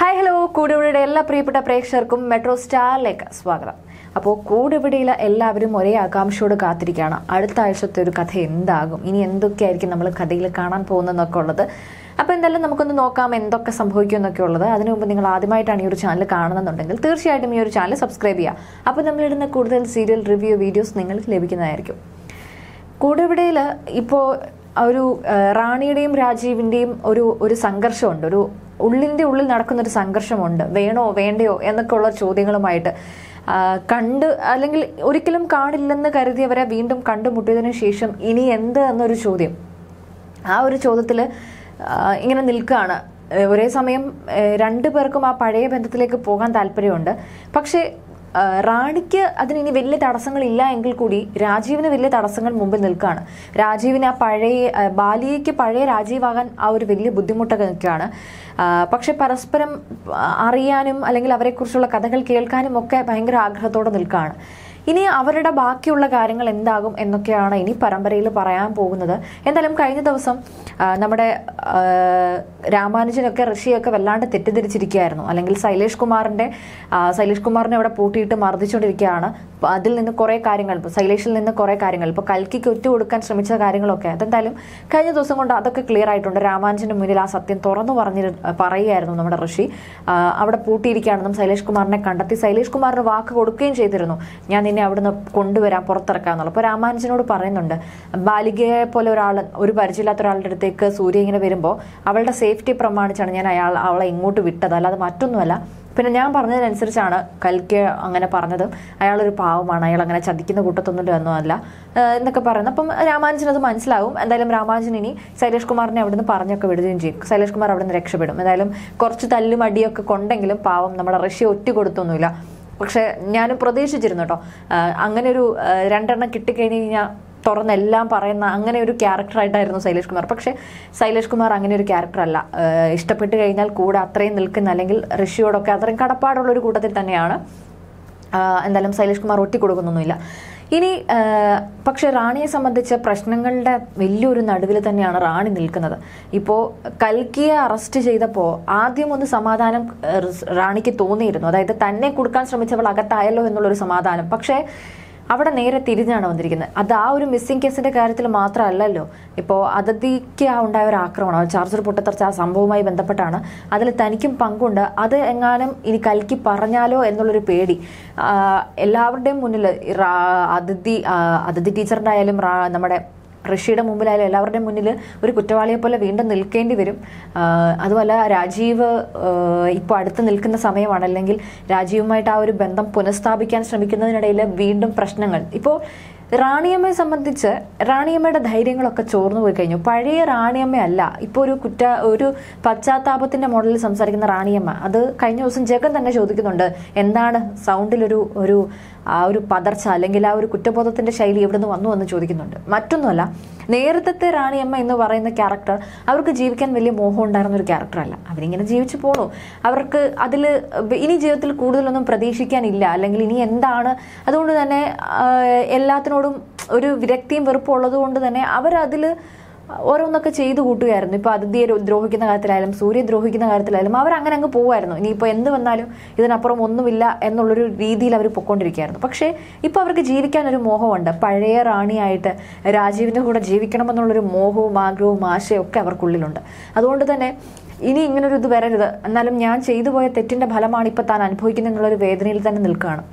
hi hello കൂടെവിടെയുടെ എല്ലാ പ്രിയപ്പെട്ട പ്രേക്ഷകർക്കും മെട്രോ സ്റ്റാറിലേക്ക് സ്വാഗതം അപ്പോൾ കൂടെവിടെയിലെ എല്ലാവരും ഒരേ ആകാംക്ഷയോട് കാത്തിരിക്കുകയാണ് അടുത്ത ആഴ്ചത്തെ ഒരു കഥ എന്താകും ഇനി എന്തൊക്കെയായിരിക്കും നമ്മൾ കഥയിൽ കാണാൻ പോകുന്നതെന്നൊക്കെ ഉള്ളത് അപ്പോൾ എന്തായാലും നമുക്കൊന്ന് നോക്കാം എന്തൊക്കെ സംഭവിക്കും എന്നൊക്കെ ഉള്ളത് അതിനു മുമ്പ് നിങ്ങൾ ആദ്യമായിട്ടാണ് ഈ ഒരു ചാനൽ കാണുന്നുണ്ടെങ്കിൽ തീർച്ചയായിട്ടും ഈ ഒരു ചാനൽ സബ്സ്ക്രൈബ് ചെയ്യുക അപ്പോൾ നമ്മളിടുന്ന കൂടുതൽ സീരിയൽ റിവ്യൂ വീഡിയോസ് നിങ്ങൾക്ക് ലഭിക്കുന്നതായിരിക്കും കൂടെവിടയിൽ ഇപ്പോൾ ഒരു ആ, റാണിയുടെയും രാജീവിൻ്റെയും ഒരു ഒരു സംഘർഷമുണ്ട് ഒരു ഉള്ളിൻ്റെ ഉള്ളിൽ നടക്കുന്ന ഒരു സംഘർഷമുണ്ട് വേണോ വേണ്ടയോ എന്നൊക്കെ ഉള്ള ചോദ്യങ്ങളുമായിട്ട് ആ, കണ്ട് അല്ലെങ്കിൽ ഒരിക്കലും കാണില്ലെന്ന് കരുതിയവരെ വീണ്ടും കണ്ടുമുട്ടിയതിനു ശേഷം ഇനി എന്ത് എന്നൊരു ചോദ്യം ആ ഒരു ചോദ്യത്തിൽ ഇങ്ങനെ നിൽക്കുകയാണ് ഏഹ് ഒരേ സമയം ഏഹ് രണ്ടു പേർക്കും ആ പഴയ ബന്ധത്തിലേക്ക് പോകാൻ താല്പര്യമുണ്ട് പക്ഷേ ആ, റാണിക്ക് അതിന് ഇനി വലിയ തടസ്സങ്ങളില്ല എങ്കിൽ കൂടി രാജീവിന് വലിയ തടസ്സങ്ങൾ മുമ്പിൽ നിൽക്കുകയാണ് രാജീവിന് ആ പഴയ ആ, ബാലിയയ്ക്ക് പഴയ രാജീവാകാൻ ആ ഒരു വലിയ ബുദ്ധിമുട്ടൊക്കെ നിൽക്കുകയാണ് ആ, പക്ഷെ പരസ്പരം ആ, അറിയാനും അല്ലെങ്കിൽ അവരെക്കുറിച്ചുള്ള കഥകൾ കേൾക്കാനും ഒക്കെ ഭയങ്കര ആഗ്രഹത്തോടെ നിൽക്കുകയാണ് ഇനി അവരുടെ ബാക്കിയുള്ള കാര്യങ്ങൾ എന്താകും എന്നൊക്കെയാണ് ഇനി പരമ്പരയിൽ പറയാൻ പോകുന്നത് എന്തായാലും കഴിഞ്ഞ ദിവസം ആ, നമ്മുടെ ആ, രാമാനുജനൊക്കെ ഋഷിയൊക്കെ വല്ലാണ്ട് തെറ്റിദ്ധരിച്ചിരിക്കുകയായിരുന്നു അല്ലെങ്കിൽ ശൈലേഷ് കുമാറിന്റെ ആ, ശൈലേഷ് കുമാറിനെ അവിടെ പൂട്ടിയിട്ട് മർദ്ദിച്ചുകൊണ്ടിരിക്കുകയാണ് അപ്പൊ അതിൽ നിന്ന് കുറേ കാര്യങ്ങൾ ഇപ്പൊ ശൈലേഷിൽ നിന്ന് കുറേ കാര്യങ്ങൾ ഇപ്പോൾ കൽക്കിക്ക് ഒറ്റ കൊടുക്കാൻ ശ്രമിച്ച കാര്യങ്ങളൊക്കെ അതെന്തായാലും കഴിഞ്ഞ ദിവസം കൊണ്ട് അതൊക്കെ ക്ലിയർ ആയിട്ടുണ്ട് രാമാനുജന്റെ മുന്നിൽ ആ സത്യം തുറന്നു പറഞ്ഞി പറയുകയായിരുന്നു നമ്മുടെ ഋഷി ആ, അവിടെ പൂട്ടിയിരിക്കുകയാണെന്നും ശൈലേഷ് കുമാറിനെ കണ്ടെത്തി ശൈലേഷ് കുമാറിന് വാക്ക് കൊടുക്കുകയും ചെയ്തിരുന്നു ഞാൻ നിന്നെ അവിടുന്ന് കൊണ്ടുവരാൻ പുറത്തിറക്കാന്നുള്ളത് അപ്പോൾ രാമാനുജനോട് പറയുന്നുണ്ട് ബാലികയെ പോലെ ഒരാൾ ഒരു പരിചയമില്ലാത്ത ഒരാളുടെ അടുത്തേക്ക് സൂര്യ ഇങ്ങനെ വരുമ്പോൾ അവളുടെ സേഫ്റ്റി പ്രമാണിച്ചാണ് ഞാൻ അയാൾ അവളെ ഇങ്ങോട്ട് വിട്ടത് അല്ലാതെ മറ്റൊന്നുമല്ല പിന്നെ ഞാൻ പറഞ്ഞതിനനുസരിച്ചാണ് കൽക്ക് അങ്ങനെ പറഞ്ഞത് അയാളൊരു പാവമാണ് അയാൾ അങ്ങനെ ചതിക്കുന്ന കൂട്ടത്തൊന്നും ഒന്നുമല്ല ഏഹ് എന്നൊക്കെ പറയുന്നത് അപ്പം രാമാനുജൻ അത് മനസ്സിലാവും എന്തായാലും രാമാനുജൻ ഇനി ശൈലേഷ് കുമാറിനെ അവിടുന്ന് പറഞ്ഞൊക്കെ വിടുകയും ചെയ്യും ശൈലേഷ് കുമാർ അവിടുന്ന് രക്ഷപ്പെടും എന്തായാലും കുറച്ച് തല്ലും അടിയൊക്കെ കൊണ്ടെങ്കിലും പാവം നമ്മുടെ റഷ്യ ഒറ്റ കൊടുത്തൊന്നുമില്ല പക്ഷെ ഞാനും പ്രതീക്ഷിച്ചിരുന്നു കേട്ടോ ആഹ് അങ്ങനെ ഒരു ആഹ് രണ്ടെണ്ണം കിട്ടിക്കഴിഞ്ഞ് കഴിഞ്ഞാൽ തുറന്നെല്ലാം പറയുന്ന അങ്ങനെ ഒരു ക്യാരക്ടറായിട്ടായിരുന്നു ശൈലേഷ് കുമാർ പക്ഷേ ശൈലേഷ് കുമാർ അങ്ങനെ ഒരു ക്യാരക്ടർ അല്ല ആഹ് ഇഷ്ടപ്പെട്ട് കഴിഞ്ഞാൽ കൂടെ അത്രയും നിൽക്കുന്ന അല്ലെങ്കിൽ ഋഷിയോടൊക്കെ അത്രയും കടപ്പാടുള്ള ഒരു കൂട്ടത്തിൽ തന്നെയാണ് ആഹ് എന്തായാലും ശൈലേഷ് കുമാർ ഒറ്റിക്കൊടുക്കുന്നൊന്നുമില്ല ഇനി ആഹ് പക്ഷെ റാണിയെ സംബന്ധിച്ച് പ്രശ്നങ്ങളുടെ വലിയൊരു നടുവിൽ തന്നെയാണ് റാണി നിൽക്കുന്നത് ഇപ്പോൾ കൽക്കിയെ അറസ്റ്റ് ചെയ്തപ്പോൾ ആദ്യം ഒന്ന് സമാധാനം ആഹ് റാണിക്ക് തോന്നിയിരുന്നു അതായത് തന്നെ കൊടുക്കാൻ ശ്രമിച്ചവൾ അകത്തായല്ലോ എന്നുള്ളൊരു സമാധാനം പക്ഷേ അവിടെ നേരെ തിരിഞ്ഞാണ് വന്നിരിക്കുന്നത് അത് ആ ഒരു മിസ്സിംഗ് കേസിന്റെ കാര്യത്തിൽ മാത്രമല്ലല്ലോ ഇപ്പോൾ അതിഥിക്ക് ആ ഉണ്ടായ ഒരു ആക്രമണം ചാർജർ പൊട്ടിത്തെറിച്ച ആ സംഭവവുമായി ബന്ധപ്പെട്ടാണ് അതിൽ തനിക്കും പങ്കുണ്ട് അത് എങ്ങാനും ഇനി കൽക്കി പറഞ്ഞാലോ എന്നുള്ളൊരു പേടി ആ, എല്ലാവരുടെയും മുന്നിൽ അതിഥി ആ, അതിഥി ടീച്ചറിൻ്റെ ആയാലും റാ- നമ്മുടെ ഋഷിയുടെ മുമ്പിലായാലും എല്ലാവരുടെയും മുന്നിൽ ഒരു കുറ്റവാളിയെ പോലെ വീണ്ടും നിൽക്കേണ്ടി വരും ആ, അതുമല്ല രാജീവ് ഇപ്പോൾ അടുത്ത് നിൽക്കുന്ന സമയമാണ് അല്ലെങ്കിൽ രാജീവുമായിട്ട് ആ ഒരു ബന്ധം പുനഃസ്ഥാപിക്കാൻ ശ്രമിക്കുന്നതിനിടയിൽ വീണ്ടും പ്രശ്നങ്ങൾ ഇപ്പോൾ റാണിയമ്മയെ സംബന്ധിച്ച് റാണിയമ്മയുടെ ധൈര്യങ്ങളൊക്കെ ചോർന്നു പോയി കഴിഞ്ഞു പഴയ റാണിയമ്മ അല്ല ഇപ്പോൾ ഒരു കുറ്റ ഒരു പശ്ചാത്താപത്തിന്റെ മോഡലിൽ സംസാരിക്കുന്ന റാണിയമ്മ അത് കഴിഞ്ഞ ദിവസം ജഗൻ തന്നെ ചോദിക്കുന്നുണ്ട് എന്താണ് സൗണ്ടിലൊരു ഒരു ആ ഒരു പതർച്ച അല്ലെങ്കിൽ ആ ഒരു കുറ്റബോധത്തിന്റെ ശൈലി എവിടെ നിന്ന് വന്നു എന്ന് ചോദിക്കുന്നുണ്ട് മറ്റൊന്നുമല്ല നേരത്തെ റാണിയമ്മ എന്ന് പറയുന്ന ക്യാരക്ടർ അവർക്ക് ജീവിക്കാൻ വലിയ മോഹം ഉണ്ടായിരുന്ന ഒരു ക്യാരക്ടറല്ല അവരിങ്ങനെ ജീവിച്ചു പോണു അവർക്ക് അതിൽ ഇനി ജീവിതത്തിൽ കൂടുതലൊന്നും പ്രതീക്ഷിക്കാനില്ല അല്ലെങ്കിൽ ഇനി എന്താണ് അതുകൊണ്ട് തന്നെ ആ, എല്ലാത്തിനോടും ഒരു വിരക്തിയും വെറുപ്പും ഉള്ളത് കൊണ്ട് തന്നെ അവരതിൽ ഓരോന്നൊക്കെ ചെയ്തു കൂട്ടുകയായിരുന്നു ഇപ്പോൾ അതിഥിയെ രോ- ദ്രോഹിക്കുന്ന കാര്യത്തിലായാലും സൂര്യ ദ്രോഹിക്കുന്ന കാര്യത്തിലായാലും അവർ അങ്ങനെ അങ്ങ് പോവായിരുന്നു ഇനിയിപ്പോൾ എന്ത് വന്നാലും ഇതിനപ്പുറം ഒന്നുമില്ല എന്നുള്ളൊരു രീതിയിൽ അവർ പൊയ്ക്കൊണ്ടിരിക്കുകയായിരുന്നു പക്ഷേ ഇപ്പോൾ അവർക്ക് ജീവിക്കാൻ ഒരു മോഹമുണ്ട് പഴയ റാണിയായിട്ട് രാജീവിൻ്റെ കൂടെ ജീവിക്കണമെന്നുള്ളൊരു മോഹവും ആഗ്രഹവും ആശയും ഒക്കെ അവർക്കുള്ളിലുണ്ട് അതുകൊണ്ട് തന്നെ ഇനി ഇങ്ങനൊരു ഇത് വരരുത് എന്നാലും ഞാൻ ചെയ്തു പോയ തെറ്റിൻ്റെ ഫലമാണ് ഇപ്പോൾ താൻ അനുഭവിക്കുന്നത് എന്നുള്ളൊരു വേദനയിൽ തന്നെ നിൽക്കുകയാണ്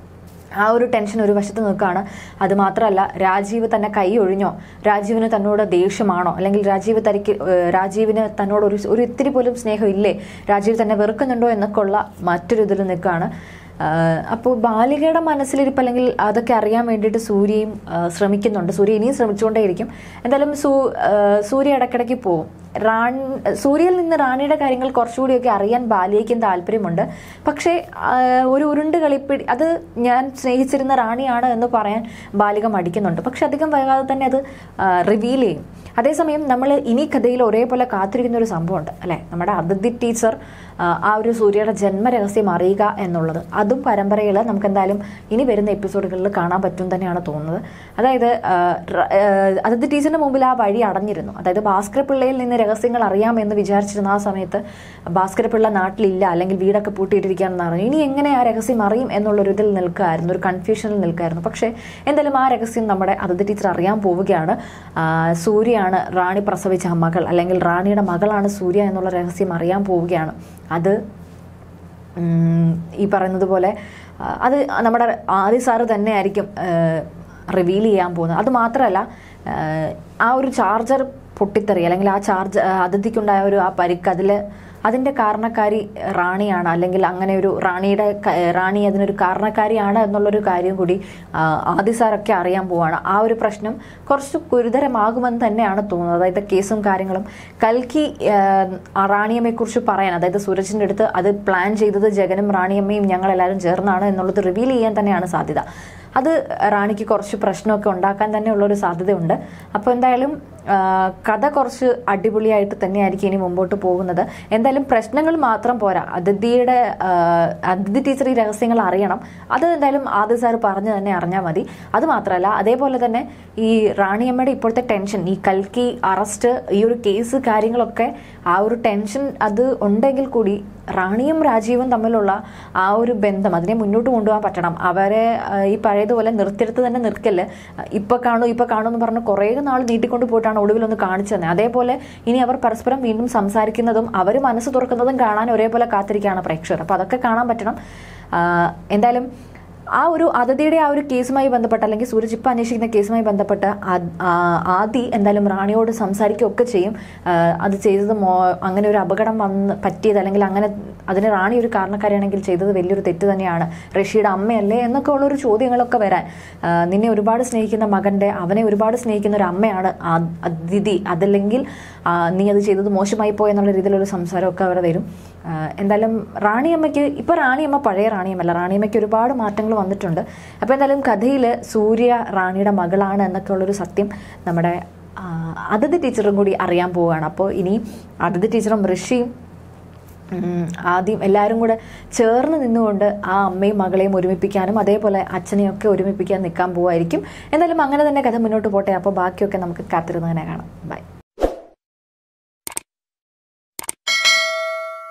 ആ ഒരു ടെൻഷൻ ഒരു വശത്ത് നിൽക്കുകയാണ് അത് മാത്രമല്ല രാജീവ് തന്നെ കൈ ഒഴിഞ്ഞോ രാജീവിന് തന്നോട് ദേഷ്യമാണോ അല്ലെങ്കിൽ രാജീവ് തനിക്ക് ഏഹ് രാജീവിന് തന്നോട് ഒരു ഒരു ഇത്തിരി പോലും സ്നേഹം ഇല്ലേ രാജീവ് തന്നെ വെറുക്കുന്നുണ്ടോ എന്നൊക്കെ ഉള്ള മറ്റൊരു ഇതിൽ നിൽക്കുകയാണ് അപ്പോൾ ബാലികയുടെ മനസ്സിലിരിപ്പ് അല്ലെങ്കിൽ അതൊക്കെ അറിയാൻ വേണ്ടിയിട്ട് സൂര്യയും ആ, ശ്രമിക്കുന്നുണ്ട് സൂര്യ ഇനിയും ശ്രമിച്ചുകൊണ്ടേയിരിക്കും എന്തായാലും സൂ ആ, സൂര്യ ഇടയ്ക്കിടയ്ക്ക് പോകും റാൺ സൂര്യയിൽ നിന്ന് റാണിയുടെ കാര്യങ്ങൾ കുറച്ചുകൂടിയൊക്കെ അറിയാൻ ബാലിയയ്ക്കും താല്പര്യമുണ്ട് പക്ഷേ ആ, ഒരു ഉരുണ്ട് കളിപ്പിടി അത് ഞാൻ സ്നേഹിച്ചിരുന്ന റാണിയാണ് എന്ന് പറയാൻ ബാലിക മടിക്കുന്നുണ്ട് പക്ഷെ അധികം വൈകാതെ തന്നെ അത് റിവീൽ ചെയ്യും അതേസമയം നമ്മൾ ഇനി കഥയിൽ ഒരേപോലെ കാത്തിരിക്കുന്ന ഒരു സംഭവമുണ്ട് അല്ലേ നമ്മുടെ അതിഥി ടീച്ചർ ആ, ആ ഒരു സൂര്യയുടെ ജന്മരഹസ്യം അറിയുക എന്നുള്ളത് അതും പരമ്പരയിൽ നമുക്ക് എന്തായാലും ഇനി വരുന്ന എപ്പിസോഡുകളിൽ കാണാൻ പറ്റും തന്നെയാണ് തോന്നുന്നത് അതായത് ആ, റ- ആ, അതിഥി ടീച്ചറിന്റെ മുമ്പിൽ ആ വഴി അടഞ്ഞിരുന്നു അതായത് ഭാസ്കര പിള്ളയിൽ നിന്ന് രഹസ്യങ്ങൾ അറിയാമെന്ന് വിചാരിച്ചിരുന്ന ആ സമയത്ത് ഭാസ്കര പിള്ള നാട്ടിലില്ല അല്ലെങ്കിൽ വീടൊക്കെ പൂട്ടിയിട്ടിരിക്കുകയാണെന്ന് അറിഞ്ഞു ഇനി എങ്ങനെ ആ രഹസ്യം അറിയും എന്നുള്ളൊരു ഇതിൽ നിൽക്കുകയായിരുന്നു ഒരു കൺഫ്യൂഷനിൽ നിൽക്കുകയായിരുന്നു പക്ഷേ എന്തായാലും ആ രഹസ്യം നമ്മുടെ അതിഥി ടീച്ചർ അറിയാൻ പോവുകയാണ് ആ, സൂര്യയാണ് റാണി പ്രസവിച്ച മകൾ അല്ലെങ്കിൽ റാണിയുടെ മകളാണ് സൂര്യ എന്നുള്ള രഹസ്യം അറിയാൻ പോവുകയാണ് അത് ഉം, ഈ പറയുന്നത് പോലെ ആ, അത് നമ്മുടെ ആദി സാറ് തന്നെ ആയിരിക്കും റിവീൽ ചെയ്യാൻ പോകുന്നത് അത് മാത്രമല്ല ആ, ആ ഒരു ചാർജർ പൊട്ടിത്തെറി അല്ലെങ്കിൽ ആ ചാർജ് അതിഥിക്കുണ്ടായ ഒരു ആ പരിക്ക് അതിൽ അതിൻ്റെ കാരണക്കാരി റാണിയാണ് അല്ലെങ്കിൽ അങ്ങനെ ഒരു റാണിയുടെ ക- റാണി അതിനൊരു കാരണക്കാരിയാണ് എന്നുള്ളൊരു കാര്യം കൂടി ആ, ആദി സാറൊക്കെ അറിയാൻ പോവാണ് ആ ഒരു പ്രശ്നം കുറച്ച് ഗുരുതരമാകുമെന്ന് തന്നെയാണ് തോന്നുന്നത് അതായത് കേസും കാര്യങ്ങളും കൽക്കി ആ, ആ റാണിയമ്മയെക്കുറിച്ച് പറയാൻ അതായത് സൂരജിൻ്റെ അടുത്ത് അത് പ്ലാൻ ചെയ്തത് ജഗനും റാണിയമ്മയും ഞങ്ങളെല്ലാവരും ചേർന്നാണ് എന്നുള്ളത് റിവീൽ ചെയ്യാൻ തന്നെയാണ് സാധ്യത അത് റാണിക്ക് കുറച്ച് പ്രശ്നമൊക്കെ ഉണ്ടാക്കാൻ തന്നെയുള്ള ഒരു സാധ്യതയുണ്ട് അപ്പോൾ എന്തായാലും ആ, കഥ കുറച്ച് അടിപൊളിയായിട്ട് തന്നെയായിരിക്കും ഇനി മുമ്പോട്ട് പോകുന്നത് എന്തായാലും പ്രശ്നങ്ങൾ മാത്രം പോരാ അതിഥിയുടെ ആ, അതിഥി ടീച്ചർ ഈ രഹസ്യങ്ങൾ അറിയണം അത് എന്തായാലും ആദ്യ സാർ പറഞ്ഞു തന്നെ അറിഞ്ഞാൽ മതി അത് മാത്രമല്ല അതേപോലെ തന്നെ ഈ റാണിയമ്മയുടെ ഇപ്പോഴത്തെ ടെൻഷൻ ഈ കൽക്കി അറസ്റ്റ് ഈ ഒരു കേസ് കാര്യങ്ങളൊക്കെ ആ ഒരു ടെൻഷൻ അത് ഉണ്ടെങ്കിൽ കൂടി റാണിയും രാജീവും തമ്മിലുള്ള ആ ഒരു ബന്ധം അതിനെ മുന്നോട്ട് കൊണ്ടുപോകാൻ പറ്റണം അവരെ ആ, ഈ പഴയതുപോലെ നിർത്തിയെടുത്ത് തന്നെ നിൽക്കല് ഇപ്പൊ കാണൂ ഇപ്പൊ കാണൂ എന്ന് പറഞ്ഞ് കുറേ നാൾ നീട്ടിക്കൊണ്ട് പോയിട്ടാണ് ഒടുവിൽ ഒന്ന് കാണിച്ചു തന്നെ അതേപോലെ ഇനി അവർ പരസ്പരം വീണ്ടും സംസാരിക്കുന്നതും അവർ മനസ്സ് തുറക്കുന്നതും കാണാൻ ഒരേപോലെ കാത്തിരിക്കുകയാണ് പ്രേക്ഷകർ അപ്പൊ അതൊക്കെ കാണാൻ പറ്റണം ആ, എന്തായാലും ആ ഒരു അതിഥിയുടെ ആ ഒരു കേസുമായി ബന്ധപ്പെട്ട് അല്ലെങ്കിൽ സൂരജ് ഇപ്പം അന്വേഷിക്കുന്ന കേസുമായി ബന്ധപ്പെട്ട് ആ- ആ- ആദി എന്തായാലും റാണിയോട് സംസാരിക്കുകയൊക്കെ ചെയ്യും ആ, അത് ചെയ്തത് മോ അങ്ങനെ ഒരു അപകടം വന്ന് പറ്റിയത് അല്ലെങ്കിൽ അങ്ങനെ അതിന് റാണി ഒരു കാരണക്കാരിയാണെങ്കിൽ ചെയ്തത് വലിയൊരു തെറ്റ് തന്നെയാണ് ഋഷിയുടെ അമ്മയല്ലേ എന്നൊക്കെ ഉള്ളൊരു ചോദ്യങ്ങളൊക്കെ വരാൻ ആ, നിന്നെ ഒരുപാട് സ്നേഹിക്കുന്ന മകന്റെ അവനെ ഒരുപാട് സ്നേഹിക്കുന്ന ഒരു അമ്മയാണ് ആ- അതിഥി അതല്ലെങ്കിൽ ആ, നീ അത് ചെയ്തത് മോശമായി പോയി എന്നുള്ള രീതിയിലൊരു സംസാരമൊക്കെ അവിടെ വരും ആ, എന്തായാലും റാണിയമ്മയ്ക്ക് ഇപ്പൊ റാണിയമ്മ പഴയ റാണിയമ്മല്ല റാണിയമ്മയ്ക്ക് ഒരുപാട് മാറ്റങ്ങൾ വന്നിട്ടുണ്ട് അപ്പോൾ എന്തായാലും കഥയിൽ സൂര്യ റാണിയുടെ മകളാണ് എന്നൊക്കെ ഉള്ളൊരു സത്യം നമ്മുടെ ആ, അതിഥി ടീച്ചറും കൂടി അറിയാൻ പോവുകയാണ് അപ്പോൾ ഇനി അതിഥി ടീച്ചറും ഋഷിയും ഉം, ആദ്യം എല്ലാവരും കൂടെ ചേർന്ന് നിന്നുകൊണ്ട് ആ അമ്മയും മകളെയും ഒരുമിപ്പിക്കാനും അതേപോലെ അച്ഛനെയും ഒക്കെ ഒരുമിപ്പിക്കാൻ നിൽക്കാൻ പോവായിരിക്കും എന്തായാലും അങ്ങനെ തന്നെ കഥ മുന്നോട്ട് പോട്ടെ അപ്പോൾ ബാക്കിയൊക്കെ നമുക്ക് കാത്തിരുന്ന് തന്നെ കാണാം ബൈ